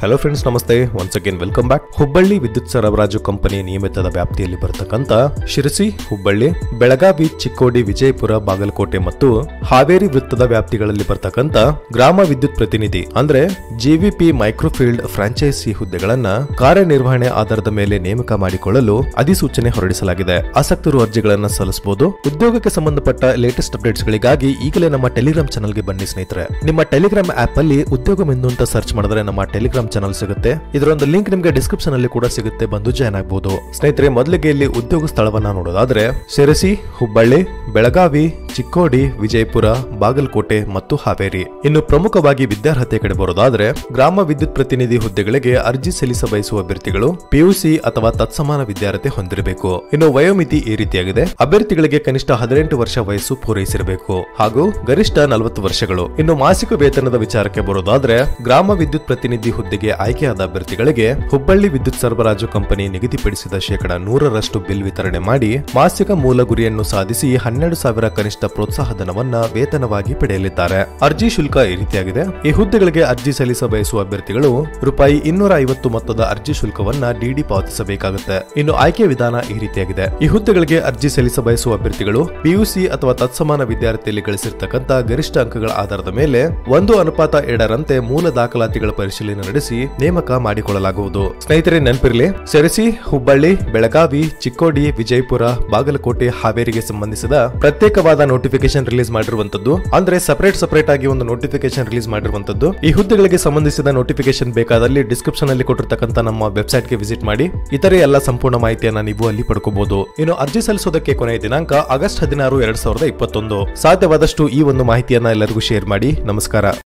hello friends ನಮಸ್ತೆ once again welcome back Hubballi ವಿದ್ಯುತ್ ಸರಬರಾಜು ಕಂಪನಿ ನಿಯಮಿತದ ವ್ಯಾಪ್ತಿಯಲ್ಲಿ ಬರತಕ್ಕಂತ ಶಿರಸಿ ಹುಬ್ಬಳ್ಳಿ ಬೆಳಗಾವಿ ಚಿಕ್ಕೋಡಿ ವಿಜಯಪುರ ಬಾಗಲಕೋಟೆ ಮತ್ತು ಹಾವೇರಿ ವೃತ್ತದ ವ್ಯಾಪ್ತಿಗಳಲ್ಲಿ ಬರ್ತಕ್ಕಂತ ಗ್ರಾಮ ವಿದ್ಯುತ್ ಪ್ರತಿನಿಧಿ ಅಂದ್ರೆ ಜಿವಿಪಿ ಮೈಕ್ರೋಫೀಲ್ಡ್ ಫ್ರಾಂಚೈಸಿ ಹುದ್ದೆಗಳನ್ನ ಕಾರ್ಯನಿರ್ವಹಣೆ ಆಧಾರದ ಮೇಲೆ ನೇಮಕ ಮಾಡಿಕೊಳ್ಳಲು ಅಧಿಸೂಚನೆ ಹೊರಡಿಸಲಾಗಿದೆ ಆಸಕ್ತರು ಅರ್ಜಿಗಳನ್ನ ಸಲ್ಲಿಸಬಹುದು ಉದ್ಯೋಗಕ್ಕೆ ಸಂಬಂಧಪಟ್ಟ ಲೇಟೆಸ್ಟ್ ಅಪ್ಡೇಟ್ಸ್ ಗಳಿಗಾಗಿ ಈಗಲೇ ನಮ್ಮ ಟೆಲಿಗ್ರಾಮ್ ಚಾನಲ್ಗೆ ಬನ್ನಿ ಸ್ನೇಹಿತರೆ ನಿಮ್ಮ ಟೆಲಿಗ್ರಾಮ್ ಆಪ್ ಅಲ್ಲಿ ಉದ್ಯೋಗವೆಂದು ಅಂತ ಸರ್ಚ್ ಮಾಡಿದ್ರೆ ನಮ್ಮ ಟೆಲಿಗ್ರಾಮ್ ಚಾನಲ್ ಸಿಗುತ್ತೆ ಇದರೊಂದು ಲಿಂಕ್ ನಿಮಗೆ ಡಿಸ್ಕ್ರಿಪ್ಷನ್ ಅಲ್ಲಿ ಕೂಡ ಸಿಗುತ್ತೆ ಬಂದು ಜಾಯ್ನ್ ಆಗಬಹುದು ಸ್ನೇಹಿತರೆ ಮೊದಲಿಗೆ ಇಲ್ಲಿ ಉದ್ಯೋಗ ಸ್ಥಳವನ್ನ ನೋಡೋದಾದ್ರೆ ಶಿರಸಿ ಹುಬ್ಬಳ್ಳಿ ಬೆಳಗಾವಿ ಚಿಕ್ಕೋಡಿ ವಿಜಯಪುರ ಬಾಗಲಕೋಟೆ ಮತ್ತು ಹಾವೇರಿ ಇನ್ನು ಪ್ರಮುಖವಾಗಿ ವಿದ್ಯಾರ್ಹತೆ ಕಡೆ ಬರೋದಾದ್ರೆ ಗ್ರಾಮ ವಿದ್ಯುತ್ ಪ್ರತಿನಿಧಿ ಹುದ್ದೆಗಳಿಗೆ ಅರ್ಜಿ ಸಲ್ಲಿಸ ಬಯಸುವ ಅಭ್ಯರ್ಥಿಗಳು ಪಿಯುಸಿ ಅಥವಾ ತತ್ಸಮಾನ ವಿದ್ಯಾರ್ಹತೆ ಹೊಂದಿರಬೇಕು ಇನ್ನು ವಯೋಮಿತಿ ಈ ರೀತಿಯಾಗಿದೆ ಅಭ್ಯರ್ಥಿಗಳಿಗೆ ಕನಿಷ್ಠ ಹದಿನೆಂಟು ವರ್ಷ ವಯಸ್ಸು ಪೂರೈಸಿರಬೇಕು ಹಾಗೂ ಗರಿಷ್ಠ ನಲವತ್ತು ವರ್ಷಗಳು ಇನ್ನು ಮಾಸಿಕ ವೇತನದ ವಿಚಾರಕ್ಕೆ ಬರೋದಾದ್ರೆ ಗ್ರಾಮ ವಿದ್ಯುತ್ ಪ್ರತಿನಿಧಿ ಹುದ್ದೆಗೆ ಆಯ್ಕೆಯಾದ ಅಭ್ಯರ್ಥಿಗಳಿಗೆ ಹುಬ್ಬಳ್ಳಿ ವಿದ್ಯುತ್ ಸರಬರಾಜು ಕಂಪನಿ ನಿಗದಿಪಡಿಸಿದ ಶೇಕಡ ನೂರರಷ್ಟು ಬಿಲ್ ವಿತರಣೆ ಮಾಡಿ ಮಾಸಿಕ ಮೂಲ ಗುರಿಯನ್ನು ಸಾಧಿಸಿ ಹನ್ನೆರಡು ಸಾವಿರ ಕನಿಷ್ಠ ಪ್ರೋತ್ಸಾಹಧನವನ್ನ ವೇತನವಾಗಿ ಪಡೆಯಲಿದ್ದಾರೆ ಅರ್ಜಿ ಶುಲ್ಕ ಈ ರೀತಿಯಾಗಿದೆ ಈ ಹುದ್ದೆಗಳಿಗೆ ಅರ್ಜಿ ಸಲ್ಲಿಸ ಬಯಸುವ ಅಭ್ಯರ್ಥಿಗಳು ರೂಪಾಯಿ ಇನ್ನೂರ ಐವತ್ತು ಮೊತ್ತದ ಅರ್ಜಿ ಶುಲ್ಕವನ್ನ ಡಿಡಿ ಪಾವತಿಸಬೇಕಾಗುತ್ತೆ ಇನ್ನು ಆಯ್ಕೆ ವಿಧಾನ ಈ ರೀತಿಯಾಗಿದೆ ಈ ಹುದ್ದೆಗಳಿಗೆ ಅರ್ಜಿ ಸಲ್ಲಿಸ ಬಯಸುವ ಅಭ್ಯರ್ಥಿಗಳು ಪಿಯುಸಿ ಅಥವಾ ತತ್ಸಮಾನ ವಿದ್ಯಾರ್ಥಿಯಲ್ಲಿ ಗಳಿಸಿರ್ತಕ್ಕಂಥ ಗರಿಷ್ಠ ಅಂಕಗಳ ಆಧಾರದ ಮೇಲೆ ಒಂದು ಅನುಪಾತ ಎರಡರಂತೆ ಮೂಲ ದಾಖಲಾತಿಗಳ ಪರಿಶೀಲನೆ ನಡೆಸಿ ನೇಮಕ ಮಾಡಿಕೊಳ್ಳಲಾಗುವುದು ಸ್ನೇಹಿತರೆ ನೆನಪಿರಲಿ ಸೆರಸಿ ಹುಬ್ಬಳ್ಳಿ ಬೆಳಗಾವಿ ಚಿಕ್ಕೋಡಿ ವಿಜಯಪುರ ಬಾಗಲಕೋಟೆ ಹಾವೇರಿಗೆ ಸಂಬಂಧಿಸಿದ ಪ್ರತ್ಯೇಕವಾದ ನೋಟಿಫಿಕೇಶನ್ ರಿಲೀಸ್ ಮಾಡಿರುವಂತದ್ದು ಅಂದ್ರೆ ಸಪರೇಟ್ ಸಪರೇಟ್ ಆಗಿ ಒಂದು ನೋಟಿಫಿಕೇಶನ್ ರಿಲೀಸ್ ಮಾಡಿರುವಂತದ್ದು ಈ ಹುದ್ದೆಗಳಿಗೆ ಸಂಬಂಧಿಸಿದ ನೋಟಿಫಿಕೇಶನ್ ಬೇಕಾದಲ್ಲಿ ಡಿಸ್ಕ್ರಿಪ್ಷನ್ ಅಲ್ಲಿ ಕೊಟ್ಟಿರ್ತಕ್ಕಂಥ ನಮ್ಮ ವೆಬ್ಸೈಟ್ ಗೆ ವಿಸಿಟ್ ಮಾಡಿ ಇತರೆ ಎಲ್ಲ ಸಂಪೂರ್ಣ ಮಾಹಿತಿಯನ್ನ ನೀವು ಅಲ್ಲಿ ಪಡ್ಕೋಬಹುದು ಇನ್ನು ಅರ್ಜಿ ಸಲ್ಲಿಸೋದಕ್ಕೆ ಕೊನೆಯ ದಿನಾಂಕ ಆಗಸ್ಟ್ ಹದಿನಾರು ಎರಡ್ ಸಾವಿರದ ಇಪ್ಪತ್ತೊಂದು ಸಾಧ್ಯವಾದಷ್ಟು ಈ ಒಂದು ಮಾಹಿತಿಯನ್ನ ಎಲ್ಲರಿಗೂ ಶೇರ್ ಮಾಡಿ ನಮಸ್ಕಾರ